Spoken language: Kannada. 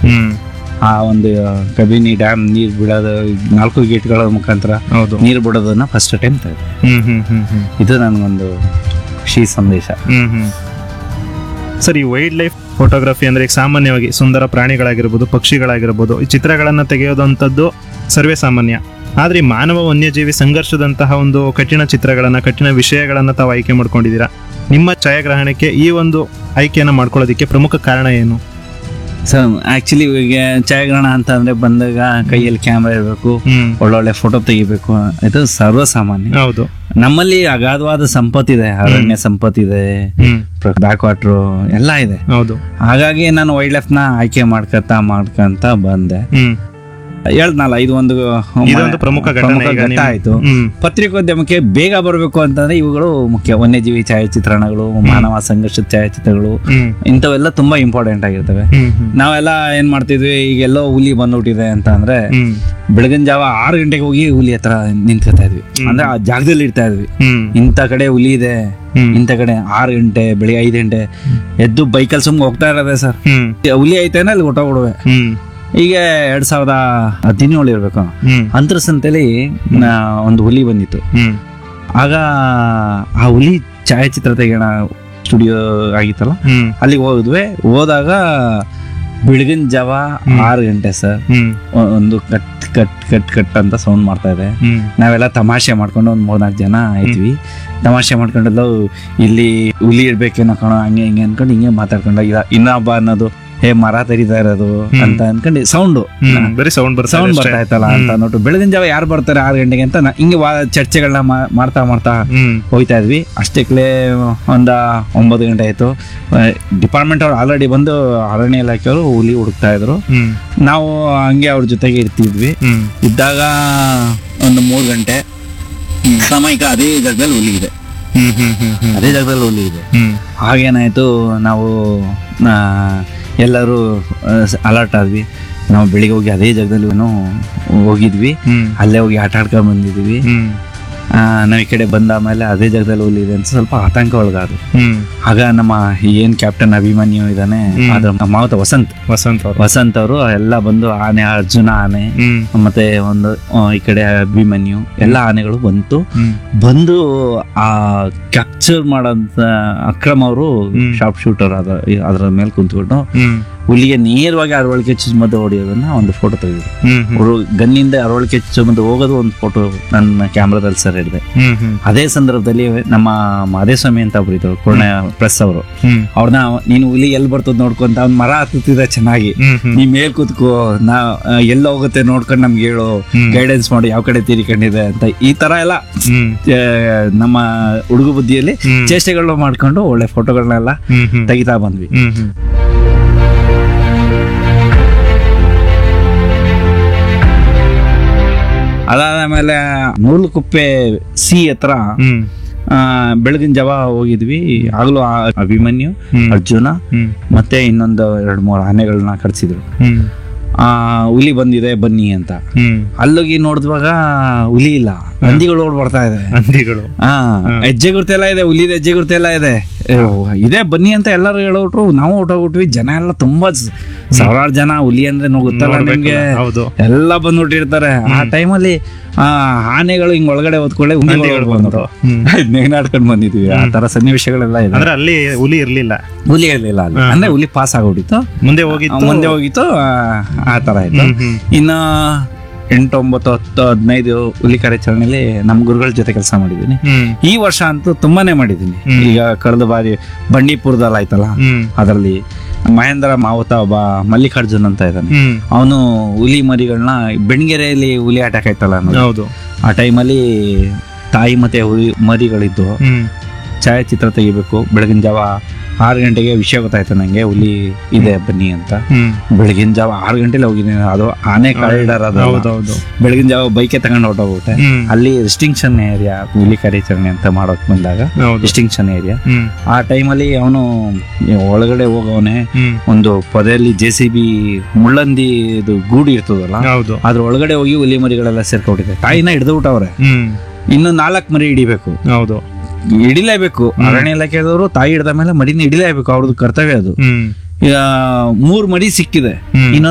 ಹ್ಮ್ ಆ ಒಂದು ಕಬಿನಿ ಡ್ಯಾಮ್ ನೀರು ಬಿಡೋದು ನಾಲ್ಕು ಗೇಟ್ಗಳ ಮುಖಾಂತರ ಹೌದು ನೀರು ಬಿಡೋದನ್ನ ಫಸ್ಟ್ ಟೈಮ್ ತೆಗೆದೆ ಹ್ಮ್ ಹ್ಮ್ ಹ್ಮ್ ಹ್ಮ್ ಇದು ನನಗೊಂದು ಖುಷಿ ಸಂದೇಶ ಹ್ಮ್ ಹ್ಮ್ ಸರ್ ಈ ವೈಲ್ಡ್ ಲೈಫ್ ಫೋಟೋಗ್ರಫಿ ಅಂದ್ರೆ ಈಗ ಸಾಮಾನ್ಯವಾಗಿ ಸುಂದರ ಪ್ರಾಣಿಗಳಾಗಿರ್ಬೋದು ಪಕ್ಷಿಗಳಾಗಿರ್ಬೋದು ಈ ಚಿತ್ರಗಳನ್ನ ತೆಗೆಯೋದಂಥದ್ದು ಸರ್ವೇ ಸಾಮಾನ್ಯ ಆದ್ರೆ ಈ ಮಾನವ ವನ್ಯಜೀವಿ ಸಂಘರ್ಷದಂತಹ ಒಂದು ಕಠಿಣ ಚಿತ್ರಗಳನ್ನ ಕಠಿಣ ವಿಷಯಗಳನ್ನ ತಾವು ಆಯ್ಕೆ ಮಾಡ್ಕೊಂಡಿದ್ದೀರಾ ನಿಮ್ಮ ಛಾಯಾಗ್ರಹಣಕ್ಕೆ ಈ ಒಂದು ಆಯ್ಕೆಯನ್ನ ಮಾಡ್ಕೊಳ್ಳೋದಕ್ಕೆ ಪ್ರಮುಖ ಕಾರಣ ಏನು ಸರ್ ಆಕ್ಚುಲಿ ಈಗ ಛಾಯಾಗ್ರಹಣ ಅಂತ ಅಂದ್ರೆ ಬಂದಾಗ ಕೈಯಲ್ಲಿ ಕ್ಯಾಮ್ರಾ ಇರಬೇಕು ಹ್ಮ್ ಒಳ್ಳೊಳ್ಳೆ ಫೋಟೋ ತೆಗಿಬೇಕು ಇದು ಸರ್ವಸಾಮಾನ್ಯ ಹೌದು ನಮ್ಮಲ್ಲಿ ಅಗಾಧವಾದ ಸಂಪತ್ತಿದೆ ಅರಣ್ಯ ಸಂಪತ್ತಿದೆ ಹ್ಮ್ ಬ್ಯಾಕ್ ವಾಟ್ರು ಎಲ್ಲ ಇದೆ ಹೌದು ಹಾಗಾಗಿ ನಾನು ವೈಲ್ಡ್ ಲೈಫ್ ನ ಆಯ್ಕೆ ಮಾಡ್ಕೊತಾ ಮಾಡ್ಕೊಂತ ಬಂದೆ ಹ್ಮ್ ಹೇಳ್ದ್ನಲ್ಲ ಇದು ಒಂದು ಇದೊಂದು ಪ್ರಮುಖ ಘಟನೆ ಪ್ರಮುಖ ಈಗ ಘಟ್ಟ ನೀವು- ಆಯ್ತು ಹ್ಮ್ ಪತ್ರಿಕೋದ್ಯಮಕ್ಕೆ ಬೇಗ ಬರಬೇಕು ಅಂತಂದ್ರೆ ಇವುಗಳು ಮುಖ್ಯ ವನ್ಯಜೀವಿ ಛಾಯಾಚಿತ್ರಣಗಳು ಮಾನವ ಸಂಘರ್ಷದ ಛಾಯಾಚಿತ್ರಗಳು ಹ್ಮ್ ಇಂಥವೆಲ್ಲ ತುಂಬಾ ಇಂಪಾರ್ಟೆಂಟ್ ಆಗಿರ್ತವೆ ಹ್ಮ್ ಹ್ಮ್ ನಾವೆಲ್ಲ ಏನ್ ಮಾಡ್ತಿದ್ವಿ ಈಗೆಲ್ಲೋ ಹುಲಿ ಬಂದ್ಬಿಟ್ಟಿದೆ ಅಂತ ಅಂದ್ರೆ ಹ್ಮ್ ಬೆಳಗಿನ ಜಾವ ಆರು ಗಂಟೆಗೆ ಹೋಗಿ ಹುಲಿ ಹತ್ರ ನಿಂತ್ಕೊತಾ ಇದ್ವಿ ಅಂದ್ರೆ ಆ ಜಾಗದಲ್ಲಿ ಇರ್ತಾ ಇದ್ವಿ ಹ್ಮ್ ಇಂಥ ಕಡೆ ಹುಲಿ ಇದೆ ಹ್ಮ್ ಇಂಥ ಕಡೆ ಆರು ಗಂಟೆ ಬೆಳಿಗ್ಗೆ ಐದು ಗಂಟೆ ಎದ್ದು ಬೈಕಲ್ಲಿ ಸುಮ್ಗೆ ಹೋಗ್ತಾ ಇರೋದೆ ಸರ್ ಹ್ಮ್ ಹುಲಿ ಐತೇನೆ ಅಲ್ಲಿ ಹೊಟ್ಟೋಗ್ಬಿಡುವೆ ಹ್ಮ್ ಈಗ ಎರಡ್ ಸಾವಿರದ ಹದಿನೇಳು ಇರ್ಬೇಕು ಹ್ಮ್ ಅಂತರ ಸಂತೆಲಿ ನಾ- ಒಂದು ಹುಲಿ ಬಂದಿತ್ತು ಹ್ಮ್ ಆಗ ಆ ಹುಲಿ ಛಾಯಾಚಿತ್ರ ತೆಗೆಯೋಣ ಸ್ಟುಡಿಯೋ ಆಗಿತ್ತಲ್ಲ ಹ್ಮ್ ಅಲ್ಲಿಗೆ ಹೋದ್ವಿ ಹೋದಾಗ ಬೆಳಗಿನ ಜಾವ ಆರು ಗಂಟೆ ಸರ್ ಹ್ಮ್ ಒಂದು ಕಟ್ ಕಟ್ ಕಟ್ ಕಟ್ ಅಂತ ಸೌಂಡ್ ಮಾಡ್ತಾ ಇದೆ ಹ್ಮ್ ನಾವೆಲ್ಲ ತಮಾಷೆ ಮಾಡ್ಕೊಂಡು ಒಂದು ಮೂರ್ನಾಲ್ಕು ಜನ ಆಯ್ತೀವಿ ತಮಾಷೆ ಮಾಡ್ಕೊಂಡೆಲ್ಲ ಇಲ್ಲಿ ಹುಲಿ ಇಡ್ಬೇಕೇನೋ ಕಣೋ ಹಂಗೆ ಹಿಂಗೆ ಅನ್ಕೊಂಡು ಹಿಂಗೆ ಮಾತಾಡ್ಕೊಂಡು ಇದ ಇನ್ನೊಬ್ಬ ಅನ್ನೋದು ಹೇ ಮರ ತೆರಿತಾ ಇರೋದು ಅಂತ ಅನ್ಕೊಂಡು ಸೌಂಡು ಹ್ಮ್ ಬರೀ ಸೌಂಡ್ ಬರ್ತದೆ ಸೌಂಡ್ ಅಷ್ಟೇ. ಬರ್ತಾ ಇತ್ತಲ್ಲ ಅಂತ ಅಂದ್ಬಿಟ್ಟು ಬೆಳಗಿನ ಜಾವ ಯಾರು ಬರ್ತಾರೆ ಆರು ಗಂಟೆಗೆ ಅಂತ ನಾ- ಹಿಂಗೆ ವಾ ಚರ್ಚೆಗಳನ್ನ ಮಾ- ಮಾಡ್ತಾ ಮಾಡ್ತಾ ಹ್ಮ್ ಹೋಗ್ತಾ ಇದ್ವಿ ಅಷ್ಟಕ್ಕೇ ಒಂದ ಒಂಬತ್ತು ಗಂಟೆ ಆಯ್ತು ಡಿಪಾರ್ಟ್ಮೆಂಟ್ ಅವ್ರು ಆಲ್ರೆಡಿ ಬಂದು ಅರಣ್ಯ ಇಲಾಖೆಯವರು ಹುಲಿ ಹುಡುಕ್ತಾ ಇದ್ರು ಹ್ಮ್ ನಾವು ಹಂಗೆ ಅವ್ರ ಜೊತೆಗೆ ಇರ್ತಿದ್ವಿ ಹ್ಮ್ ಇದ್ದಾಗ ಒಂದು ಮೂರು ಗಂಟೆ ಸಾಮಯಿಕ ಅದೇ ಜಾಗದಲ್ಲಿ ಹುಲಿ ಇದೆ ಹ್ಮ್ ಹ್ಮ್ ಹ್ಮ್ ಹ್ಮ್ ಅದೇ ಜಾಗದಲ್ಲಿ ಹುಲಿ ಇದೆ ಹ್ಮ್ ಹಾಗೇನಾಯ್ತು ನಾವು ಆ, ಎಲ್ಲರೂ ಅಲರ್ಟ್ ಆದ್ವಿ ನಾವು ಬೆಳಿಗ್ಗೆ ಹೋಗಿ ಅದೇ ಜಾಗದಲ್ಲಿ ಹೋಗಿದ್ವಿ ಹ್ಮ್ ಅಲ್ಲೇ ಹೋಗಿ ಆಟ ಆಡ್ಕೊಂಡ್ ಬಂದಿದ್ವಿ ಹ್ಮ್ ಆ, ನಾವು ಈ ಕಡೆ ಬಂದ ಆಮೇಲೆ ಅದೇ ಜಾಗದಲ್ಲಿ ಹುಲಿ ಇದೆ ಅಂತ ಸ್ವಲ್ಪ ಆತಂಕ ಒಳಗಾದ್ರು ಹ್ಮ್ ಆಗ ನಮ್ಮ ಏನ್ ಕ್ಯಾಪ್ಟನ್ ಅಭಿಮನ್ಯು ಇದಾನೆ ಹ್ಮ್. ಅದ್ರ ಮಾವತ ವಸಂತ್ ವಸಂತ್ ಅವರು ವಸಂತ್ ಅವರು ಎಲ್ಲ ಬಂದು ಆನೆ ಅರ್ಜುನ ಆನೆ ಹ್ಮ್ ಮತ್ತೆ ಒಂದು ಆ, ಈ ಕಡೆ ಅಭಿಮನ್ಯು ಎಲ್ಲ ಆನೆಗಳು ಬಂತು ಹ್ಮ್ ಬಂದು ಆ ಕ್ಯಾಪ್ಚರ್ ಮಾಡೋಂತ ಅಕ್ರಮ್ ಅವರು ಹ್ಮ್. ಶಾರ್ಪ್ ಶೂಟರ್ ಅದ ಅದ್ರ ಮೇಲೆ ಕುಂತ್ಕೊಂಡು ಹ್ಮ್ ಹುಲಿಗೆ ನೇರವಾಗಿ ಅರವಳಿಕೆ ಚುಚ್ಚುಮದ್ದು ಹೊಡೆಯೋದನ್ನ ಒಂದು ಫೋಟೋ ತೆಗೆದು ಹ್ಮ್ ಹ್ಮ್ ಅವರು ಗನ್ನಿಂದ ಅರವಳಿಕೆ ಚುಚ್ಚುಮದ್ದು ಹೋಗೋದು ಒಂದು ಫೋಟೋ ನನ್ನ ಕ್ಯಾಮ್ರಾದಲ್ಲಿ ಸರ್ ಹಿಡಿದೆ ಹ್ಮ್ ಹ್ಮ್ ಅದೇ ಸಂದರ್ಭದಲ್ಲಿ ನಮ್ಮ ಮಾದೇಸ್ವಾಮಿ ಅಂತ ಒಬ್ರು ಇದ್ರು ಪೂರ್ಣ ಪ್ರೆಸ್ ಅವರು ಹ್ಮ್ ಅವ್ರನ್ನ ನೀನು ಹುಲಿ ಎಲ್ಲಿ ಬರ್ತದ ನೋಡ್ಕೊಂತ ಅವ್ನ ಮರ ಹತ್ತುತ್ತಿದ್ದ ಚೆನ್ನಾಗಿ ಹ್ಮ್ ಹ್ಮ್ ನೀ ಮೇಲ್ ಕೂತ್ಕೋ ನಾ ಆ, ಎಲ್ಲ ಹೋಗುತ್ತೆ ನೋಡ್ಕೊಂಡು ನಮ್ಗೆ ಹೇಳು ಹ್ಮ್. ಗೈಡೆನ್ಸ್ ಮಾಡಿ ಯಾವ ಕಡೆ ತೀರಿಕೊಂಡಿದೆ ಅಂತ ಈ ತರ ಎಲ್ಲ ಹ್ಮ್ ಆ, ನಮ್ಮ ಹುಡುಗ ಬುದ್ಧಿಯಲ್ಲಿ ಹ್ಮ್. ಚೇಷ್ಟೆಗಳನ್ನ ಮಾಡ್ಕೊಂಡು ಒಳ್ಳೆ ಫೋಟೋಗಳನ್ನೆಲ್ಲ ಹ್ಮ್ ಹ್ಮ್ ತೆಗಿತಾ ಬಂದ್ವಿ ಹ್ಮ್ ಹ್ಮ್ ಅದಾದ ಮೇಲೆ ನೂಲುಕುಪ್ಪೆ ಸಿ ಹತ್ರ ಹ್ಮ್ ಆ, ಬೆಳಗಿನ ಜಾವ ಹೋಗಿದ್ವಿ ಆಗ್ಲೂ ಆ ಅಭಿಮನ್ಯು ಹ್ಮ್. ಅರ್ಜುನ ಹ್ಮ್ ಮತ್ತೆ ಇನ್ನೊಂದು ಎರಡು ಮೂರು ಆನೆಗಳನ್ನ ಕಟ್ಸಿದ್ರು ಹ್ಮ್ ಆ ಹುಲಿ ಬಂದಿದೆ ಬನ್ನಿ ಅಂತ ಹ್ಮ್ ಅಲ್ಲೋಗಿ ನೋಡಿದ್ವಾಗ ಹುಲಿ ಇಲ್ಲ ಹಂದಿಗಳು ಓಡ್ ಬರ್ತಾ ಇದೆ ಹಂದಿಗಳು ಹಾ ಹೆಜ್ಜೆ ಗುರ್ತೆಲ್ಲ ಇದೆ ಹುಲಿದ ಹೆಜ್ಜೆ ಗುರ್ತೆಲ್ಲ ಇದೆ ಏ, ಇದೆ ಬನ್ನಿ ಅಂತ ಎಲ್ಲರೂ ಹೇಳೋಟ್ರು ನಾವು ಹೊಟ್ಟೋಗ್ಬಿಟ್ವಿ ಜನ ಎಲ್ಲ ತುಂಬಾ ಸ- ಸಾವಿರಾರು ಜನ ಹುಲಿ ಅಂದ್ರೆ ನೋ- ಗೊತ್ತಲ್ಲ ನಿಮ್ಗೆ ಹೌದು ಎಲ್ಲ ಬಂದ್ಬಿಟ್ಟಿರ್ತಾರೆ ಆ ಟೈಮಲ್ಲಿ ಆ ಆನೆಗಳು ಹಿಂಗ್ ಒಳಗಡೆ ಹೊತ್ಕೊಳ್ಳೆ ಹುಲಿಗಳು ಬಂದ್ರು ಹ್ಮ್ ನೆಗ್ನಾಡ್ಕೊಂಡ್ ಬಂದಿದ್ವಿ ಆ ತರ ಸನ್ನಿವೇಶಗಳೆಲ್ಲ ಇದೆ ಅಂದ್ರೆ ಅಲ್ಲಿ ಹುಲಿ ಇರ್ಲಿಲ್ಲ ಹುಲಿ ಇರ್ಲಿಲ್ಲ ಅಲ್ಲಿ ಅಂದ್ರೆ ಹುಲಿ ಪಾಸ್ ಆಗೋಡಿತ್ತು ಮುಂದೆ ಹೋಗಿತ್ತು ಮುಂದೆ ಹೋಗಿತ್ತು ಆ, ಆ ತರ ಆಯ್ತು ಹ್ಮ್ ಹ್ಮ್ ಇನ್ನ ಎಂಟು ಒಂಬತ್ತು ಹತ್ತು ಹದಿನೈದು ಹುಲಿ ಕಾರ್ಯಾಚರಣೆಯಲ್ಲಿ ನಮ್ಮ ಗುರುಗಳ ಜೊತೆ ಕೆಲಸ ಮಾಡಿದ್ದೀನಿ ಹ್ಮ್ ಈ ವರ್ಷ ಅಂತೂ ತುಂಬಾನೇ ಮಾಡಿದ್ದೀನಿ ಹ್ಮ್. ಈಗ ಕಳೆದ ಬಾರಿ ಬಂಡೀಪುರದಲ್ಲಿ ಆಯ್ತಲ್ಲ ಹ್ಮ್ ಅದರಲ್ಲಿ ಮಹೇಂದ್ರ ಮಾವುತ ಒಬ್ಬ ಮಲ್ಲಿಕಾರ್ಜುನ್ ಅಂತ ಇದ್ದಾನೆ ಹ್ಮ್ ಅವನು ಹುಲಿ ಮರಿಗಳನ್ನ ಬೆಣ್ಗೆರೆಯಲ್ಲಿ ಹುಲಿ ಅಟ್ಯಾಕ್ ಆಯ್ತಲ್ಲ ಅನ್ನೋದು. ಹೌದು ಆ ಟೈಮಲ್ಲಿ ತಾಯಿ ಮತ್ತೆ ಹುಲಿ ಮರಿಗಳಿದ್ದು ಹ್ಮ್ ಛಾಯಾಚಿತ್ರ ತೆಗಿಬೇಕು ಬೆಳಗಿನ ಜಾವ ಆರು ಗಂಟೆಗೆ ವಿಷಯ ಗೊತ್ತಾಯ್ತು ನಂಗೆ ಹುಲಿ ಇದೆ ಬನ್ನಿ ಅಂತ ಹ್ಮ್ ಬೆಳಗಿನ ಜಾವ ಆರು ಗಂಟೆಲಿ ಹೋಗಿದ್ದೀನಿ ಅದು ಆನೆ ಕಾರಿಡಾರ್ ಅದು ಹೌದೌದು ಬೆಳಗಿನ ಜಾವ ಬೈಕೆ ತಗೊಂಡು ಹೊರಟೋಗ್ಬಿಟ್ಟೆ ಹ್ಮ್ ಅಲ್ಲಿ ರಿಸ್ಟಿಂಕ್ಷನ್ ಏರಿಯಾ ಹುಲಿ ಕಾರ್ಯಾಚರಣೆ ಅಂತ ಮಾಡೋಕ್ ಬಂದಾಗ ಹೌದು ಡಿಸ್ಟಿಂಕ್ಷನ್ ಏರಿಯಾ ಹ್ಮ್ ಆ ಟೈಮಲ್ಲಿ ಅವನು ಒಳಗಡೆ ಹೋಗವನೆ ಹ್ಮ್ ಒಂದು ಪೊದೆಯಲ್ಲಿ ಜೆ ಸಿ ಬಿ ಮುಳ್ಳಂದಿ ಇದು ಗೂಡು ಇರ್ತದಲ್ಲ ಹೌದು ಅದ್ರ ಒಳಗಡೆ ಹೋಗಿ ಹುಲಿ ಮರಿಗಳೆಲ್ಲ ಸೇರ್ಕೊಂಡಿದೆ ತಾಯಿನ ಹಿಡಿದು ಬಿಟ್ಟವ್ರೆ ಹ್ಮ್ ಇನ್ನು ನಾಲ್ಕು ಮರಿ ಹಿಡಿಬೇಕು ಹೌದು ಹಿಡಿಲೇಬೇಕು ಅರಣ್ಯ ಇಲಾಖೆದವರು ತಾಯಿ ಹಿಡ್ದ ಮೇಲೆ ಮರಿನ ಹಿಡಿಲೇಬೇಕು ಅವ್ರದ್ದು ಕರ್ತವ್ಯ ಅದು ಹ್ಮ್ ಈಗ ಮೂರ್ ಮರಿ ಸಿಕ್ಕಿದೆ ಹ್ಮ್. ಇನ್ನೊಂದು